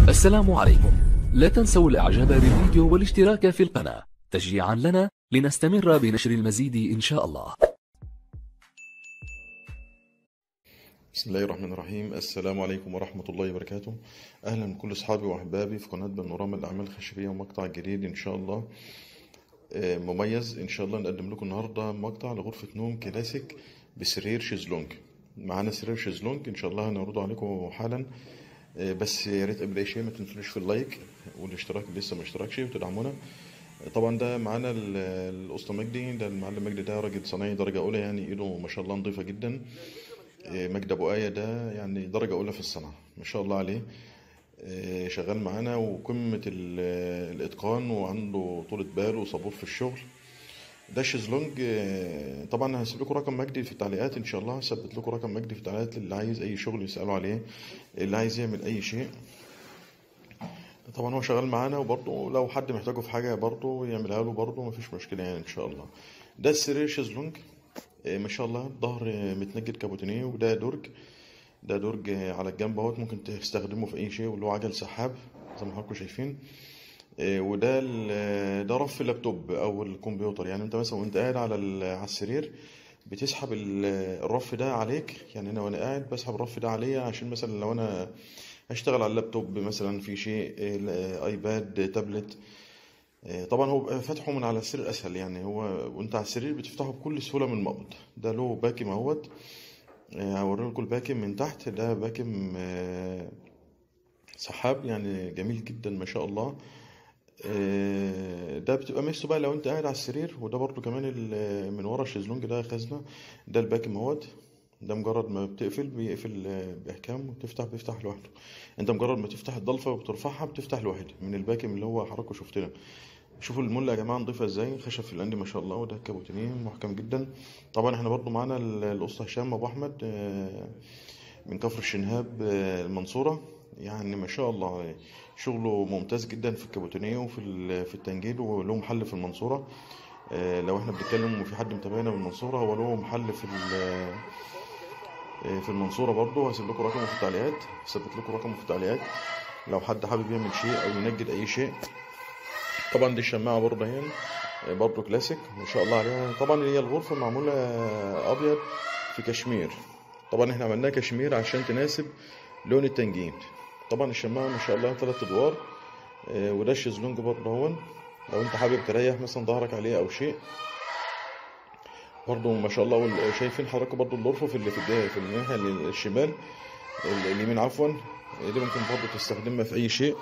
السلام عليكم لا تنسوا الاعجاب بالفيديو والاشتراك في القناة تشجيعا لنا لنستمر بنشر المزيد ان شاء الله بسم الله الرحمن الرحيم السلام عليكم ورحمة الله وبركاته أهلا بكل أصحابي وأحبابي في قناة بانوراما الأعمال الخشبية ومقطع جديد إن شاء الله آه، مميز إن شاء الله نقدم لكم النهاردة مقطع لغرفة نوم كلاسيك بسرير شيزلونج معانا سرير شيزلونج إن شاء الله هنعرضه عليكم حالا آه، بس يا ريت قبل أي شيء ما تنسوش في اللايك والاشتراك اللي لسه ما اشتركش وتدعمونا طبعا ده معانا ال- الاسطى مجدي ده المعلم مجدي ده راجل صنايعي درجه اولى يعني ايده ما شاء الله نظيفه جدا إيه، مجدي ابو ايه ده يعني درجه اولى في الصنعه ما شاء الله عليه إيه، شغال معانا وقمه ال- الاتقان وعنده طولة بال وصبور في الشغل ده شيزلونج إيه، طبعا هسيب لكم رقم مجدي في التعليقات ان شاء الله هثبت لكم رقم مجدي في التعليقات اللي عايز اي شغل يسالوا عليه اللي عايز يعمل اي شيء طبعا هو شغال معانا وبرضه لو حد محتاجه في حاجة برضه يعملها له برضه مفيش مشكلة يعني إن شاء الله ده السرير شезлونج آه، ما شاء الله الظهر آه، متنجد كابوتينيه وده درج ده درج آه، على الجنب اهوت ممكن تستخدمه في أي شيء واللي هو عجل سحاب زي ما حضراتكم شايفين آه، وده ال- ده رف اللابتوب أو الكمبيوتر يعني أنت مثلا وأنت قاعد على ال- على السرير بتسحب ال- الرف ده عليك يعني أنا وأنا قاعد بسحب الرف ده عليا عشان مثلا لو أنا اشتغل على اللابتوب مثلا في شيء آه، ايباد تابلت آه، طبعا هو بيبقى فتحه من على السرير اسهل يعني هو وانت على السرير بتفتحه بكل سهوله من المقبض ده له باكم اهوت آه، هوري لكم الباكم من تحت ده باكم آه، سحاب يعني جميل جدا ما شاء الله آه، ده بتبقى ميزته بقى لو انت قاعد على السرير وده برضو كمان ال- من ورا الشезлونج ده خزنه ده الباكم اهوت ده مجرد ما بتقفل بيقفل آه، بإحكام وتفتح بيفتح لوحده انت مجرد ما تفتح الضلفة وبترفعها بتفتح لوحدها من الباكم اللي هو حضراتكم شفتنا شوفوا الملة يا جماعة نضيفة ازاي خشب في الأندي ما شاء الله وده كابوتينيه محكم جدا طبعا احنا برضو معانا ال- الأسطى هشام أبو أحمد آه، من كفر الشنهاب آه، المنصورة يعني ما شاء الله عليه شغله ممتاز جدا في الكابوتينيه وفي ال- في التنجيد وله محل في المنصورة آه، لو احنا بنتكلم وفي حد متابعنا من المنصورة هو له محل في ال- آه، في المنصورة برضه هسيب لكم رقمه في التعليقات هثبت لكم رقمه في التعليقات لو حد حابب يعمل شيء او ينجد اي شيء طبعا دي الشماعة برضه اهي آه، برضه كلاسيك ما شاء الله عليها طبعا هي الغرفة معمولة ابيض في كشمير طبعا احنا عملناها كشمير عشان تناسب لون التنجيد طبعا الشماعة ما شاء الله ثلاث ادوار آه، وده الشезлونج برضه هون لو انت حابب تريح مثلا ظهرك عليه او شيء برضه ما شاء الله وال- شايفين حضراتكم برضه الغرفة في اللي في الجهة في الناحية الشمال ال- اليمين عفوا دي ممكن برضه تستخدمها في أي شيء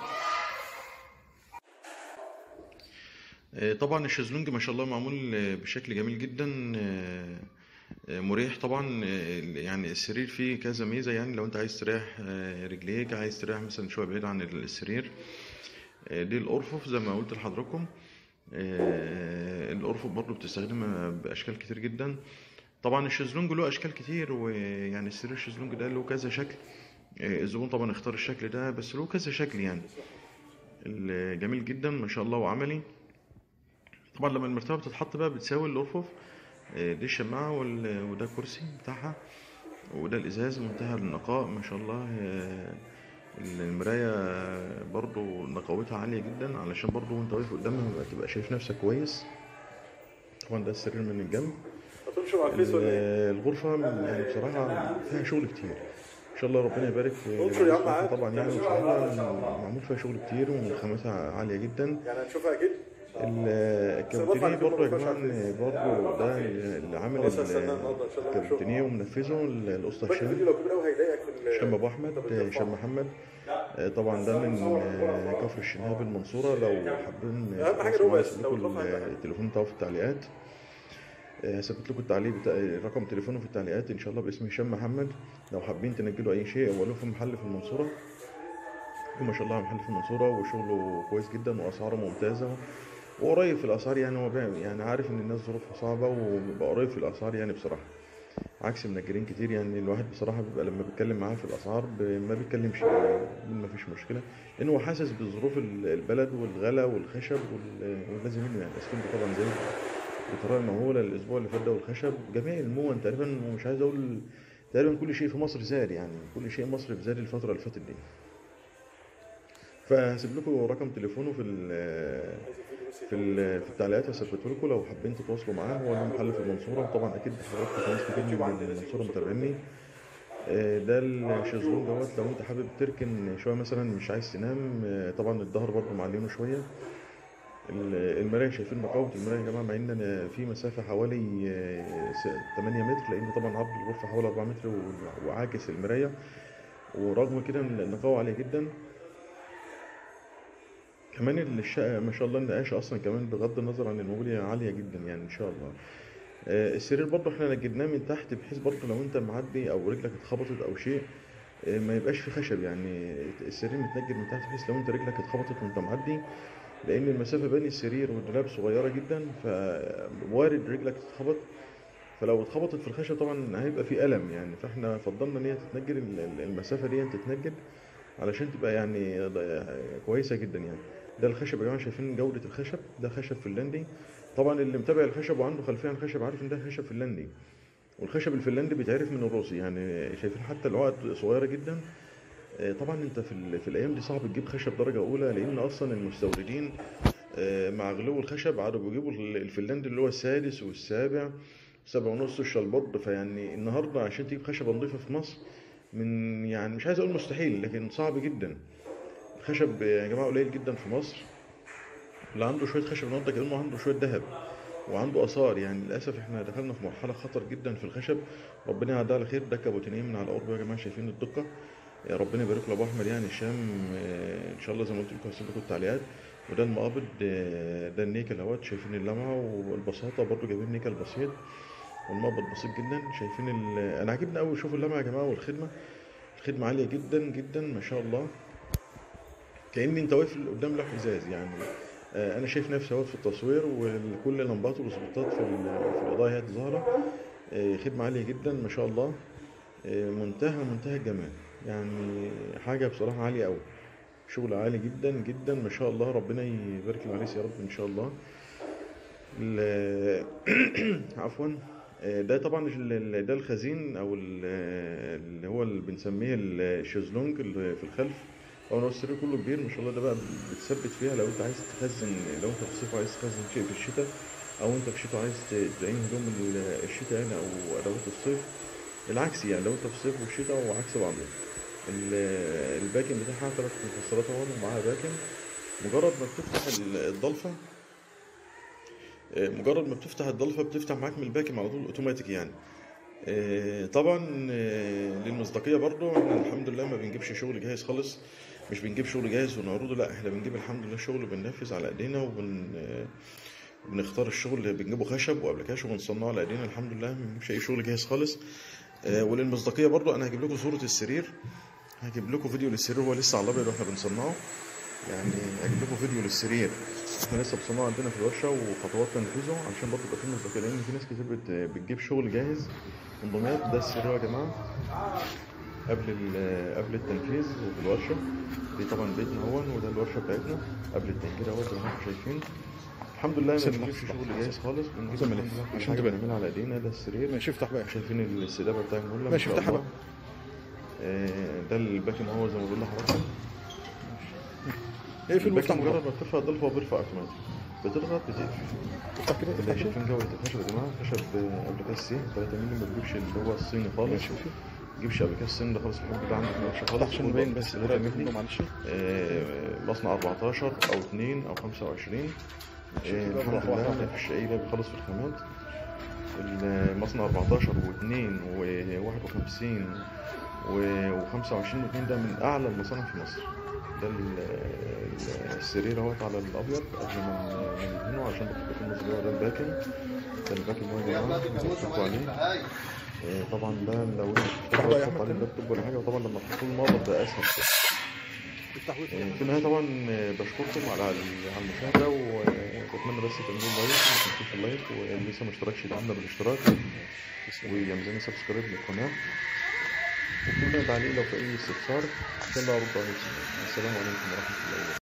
آه، طبعا الشезлونج ما شاء الله معمول آه، بشكل جميل جدا آه، آه، مريح طبعا آه، يعني السرير فيه كذا ميزة يعني لو انت عايز تريح آه، رجليك عايز تريح مثلا شوية بعيد عن السرير آه، دي الأرفف زي ما قلت لحضراتكم آه، الأرفف برضه بتستخدمها بأشكال كتير جدا طبعا الشезлونج له أشكال كتير ويعني السرير الشезлونج ده له كذا شكل آه، الزبون طبعا اختار الشكل ده بس له كذا شكل يعني ال- جميل جدا ما شاء الله وعملي طبعا لما المرتبة بتتحط بقى بتساوي الأرفف آه، دي الشماعة وال- وده الكرسي بتاعها وده الإزاز منتهى النقاء ما شاء الله آه، المراية برضو نقاوتها عالية جدا علشان برضو وانت واقف قدامها تبقى شايف نفسك كويس طبعا ده السرير من الجنب هتنشر على الفيس ولا ايه؟ ال- الغرفة يعني بصراحة فيها شغل كتير إن شاء الله ربنا يبارك في انشر يا عم الغرفة عادي. طبعا يعني بصراحة معمول فيها شغل كتير وخاماتها عالية جدا يعني هنشوفها اكيد ال- الكابوتينيه برضه يا جماعة برضه ده اللي عامل خلاص هستناه النهارده ان شاء الله الكابوتينيه ومنفذه الأسطى بس هشام الفيديو لو كبير قوي هيضايقك في ال- هشام ابو احمد هشام محمد آه، طبعا ده من آه، كفر الشنهاب المنصوره لو حابين آه، أهم حاجة تواصلوا معايا الوبس، هسيب لو لكم الخوف هيبقى. التليفون بتاعه في التعليقات آه، هثبت لكم التعليق بتاع رقم تليفونه في التعليقات ان شاء الله باسم هشام محمد لو حابين تنجدوا اي شيء هو له في محل في المنصوره وما شاء الله محل في المنصوره وشغله كويس جدا واسعاره ممتازه وقريب في الاسعار يعني هو بيع- يعني عارف ان الناس ظروفها صعبه وبيبقى قريب في الاسعار يعني بصراحه عكس منجرين كتير يعني الواحد بصراحة بيبقى لما بيتكلم معاه في الأسعار ب- ما بيتكلمش يعني ما فيش مشكلة لأن هو حاسس بظروف ال- البلد والغلا والخشب وال- واللازم منه يعني الأسفنج طبعا زي بطريقة مهولة الأسبوع اللي فات ده والخشب جميع المون تقريبا ومش عايز أقول تقريبا كل شيء في مصر زاد يعني كل شيء مصر زاد الفترة اللي فاتت دي فهسيب لكم رقم تليفونه في ال في ال في التعليقات هثبته لكم لو حابين تتواصلوا معاه هو له محل في المنصوره طبعا اكيد حضراتكم في ناس كتير من المنصوره متابعيني آه، ده الشезлونج دوت لو انت حابب تركن شويه مثلا مش عايز تنام آه، طبعا الظهر برضه معلينه شويه ال- المرايه شايفين مقاومه المرايه يا جماعه مع ان انا في مسافه حوالي آه، س- 8 متر لان طبعا عرض الغرفه حوالي 4 متر و- وعاكس المرايه ورغم كده النقاوه عاليه جدا كمان الشقه ما شاء الله النقاشه اصلا كمان بغض النظر عن الموبيليا عاليه جدا يعني ان شاء الله آه، السرير برضه احنا نجدناه من تحت بحيث برضه لو انت معدي او رجلك اتخبطت او شيء آه، ما يبقاش في خشب يعني السرير متنجد من تحت بحيث لو انت رجلك اتخبطت وانت معدي لان المسافه بين السرير والدولاب صغيره جدا فوارد رجلك تتخبط فلو اتخبطت في الخشب طبعا هيبقى في الم يعني فاحنا فضلنا ان هي تتنجد ال- ال- المسافه دي تتنجد علشان تبقى يعني ض- كويسه جدا يعني ده الخشب يا جماعه شايفين جوده الخشب ده خشب فنلندي طبعا اللي متابع الخشب وعنده خلفيه عن الخشب عارف ان ده خشب فنلندي والخشب الفنلندي بيتعرف من الروسي يعني شايفين حتى العقد صغيره جدا آه، طبعا انت في, ال- في الايام دي صعب تجيب خشب درجه اولى لان اصلا المستوردين آه، مع غلو الخشب عادوا بيجيبوا ال- الفنلندي اللي هو السادس والسابع سبعة ونص الشلبط فيعني النهارده عشان تجيب خشبه نظيفه في مصر من يعني مش عايز اقول مستحيل لكن صعب جدا الخشب يا جماعه قليل جدا في مصر اللي عنده شويه خشب النهارده كانه عنده شويه ذهب وعنده اثار يعني للاسف احنا دخلنا في مرحله خطر جدا في الخشب ربنا يعدها على خير ده كابوتينيه من على القرب يا جماعه شايفين الدقه يا ربنا يبارك له ابو احمد يعني هشام آه، ان شاء الله زي ما قلت لكم هسيب لكم التعليقات وده المقابض آه، ده النيكل اهوت شايفين اللمعه والبساطه برضو جايبين نيكل بسيط والمقبض بسيط جدا شايفين ال... انا عاجبني قوي شوفوا اللمعه يا جماعه والخدمه الخدمه عاليه جدا جدا ما شاء الله كأني انت واقف قدام لوح ازاز يعني آه، انا شايف نفسي اهوت في التصوير وكل اللمبات والسبوتات في ال- في الاضاءه هي ظاهره آه، خدمه عاليه جدا ما شاء الله آه، منتهى منتهى الجمال يعني حاجه بصراحه عاليه قوي شغل عالي جدا جدا ما شاء الله ربنا يبارك العريس يا رب ان شاء الله ال- عفوا آه، ده طبعا ال- ال- ده الخزين او ال- اللي هو اللي بنسميه الشезлونج اللي في الخلف هو هو السرير كله كبير ما شاء الله ده بقى بتثبت فيها لو انت عايز تخزن لو انت في الصيف عايز تخزن شيء في الشتاء او انت في الشتاء عايز ت- تعين هدوم ال- الشتاء يعني او ادوات الصيف العكس يعني لو انت في الصيف والشتاء وعكس بعضهم ال- الباكن بتاعها ثلاث مفصلات اهو ومعاها باكن مجرد ما بتفتح ال- الضلفه آه، مجرد ما بتفتح الضلفه بتفتح معاك من الباكن على طول اوتوماتيك يعني آه، طبعا آه، للمصداقيه برضو احنا الحمد لله ما بنجيبش شغل جاهز خالص مش بنجيب شغل جاهز ونعرضه لا احنا بنجيب الحمد لله شغل بننفذ على ايدينا وبن آه، بنختار الشغل اللي بنجيبه خشب وابلكاش وبنصنعه على ايدينا الحمد لله ما بنجيبش اي شغل جاهز خالص آه، وللمصداقيه برضو انا هجيب لكم صوره السرير هجيب لكم فيديو للسرير هو لسه على الابيض واحنا بنصنعه يعني هجيب لكم فيديو للسرير احنا لسه بنصنعه عندنا في الورشه وخطوات تنفيذه عشان برضه يبقى في مصداقيه لان في ناس كتير بت- بتجيب شغل جاهز من دمياط ده السرير يا جماعه قبل ال- قبل التنفيذ وفي الورشه دي طبعا بيتنا هون وده الورشه بتاعتنا قبل التنجيد اهوت زي ما انتم شايفين الحمد لله ما سيب بنجيبش لحظة، شغل لحظة. جاهز خالص بنجيب لازم الحمد ألف، لله كل عشان حاجه تبان. بنعملها على ايدينا ده السرير ماشي افتح بقى شايفين السدابه بتاع المولى ما ماشي شاء افتحها الله. بقى آه، ده الباكن هو زي ما بقول لحضرتك اقفل وافتح الباكن من مجرد بره ما بترفع الضلفه هو بيرفع اوتوماتيك بتضغط بتقفل افتح كده اللي افتح كده شايفين جودة الخشب يا جماعة خشب ابلكاس سي 3 مللي ما بتجيبش اللي هو الصيني خالص ماشي ما تجيبش ابلكاس الصيني ده خالص الحمد لله عندك ماشي خالص عشان نبين بس 3 مللي معلش آه، مصنع 14 او 2 او 25 آه، كده الحمد واحدة لله واحدة. ما فيش اي لعب خالص في الخامات المصنع 14 و2 و51 و25 و2 ده من اعلى المصانع في مصر ده ال- ال- السرير اهوت على الابيض قبل ما ن- ندهنه عشان بتبقى المصدر ده الباكن ده الباكن هو يا جماعه بتحطوا عليه آه، طبعا ده لو انت بقى يا تحط أحمد عليه تاني. اللابتوب ولا حاجه وطبعا لما تحطوا المقبض ده اسهل افتح واقفل آه، في النهايه طبعا آه، بشكركم على ال- على المشاهده وبتمنى بس تعملوا لايك ما تنسوش اللايك واللي لسه ما اشتركش يدعمنا بالاشتراك ويعمل لنا سبسكرايب للقناه وكل تعليق لو في اي استفسار ان شاء الله ارد عليكم السلام عليكم ورحمه الله وبركاته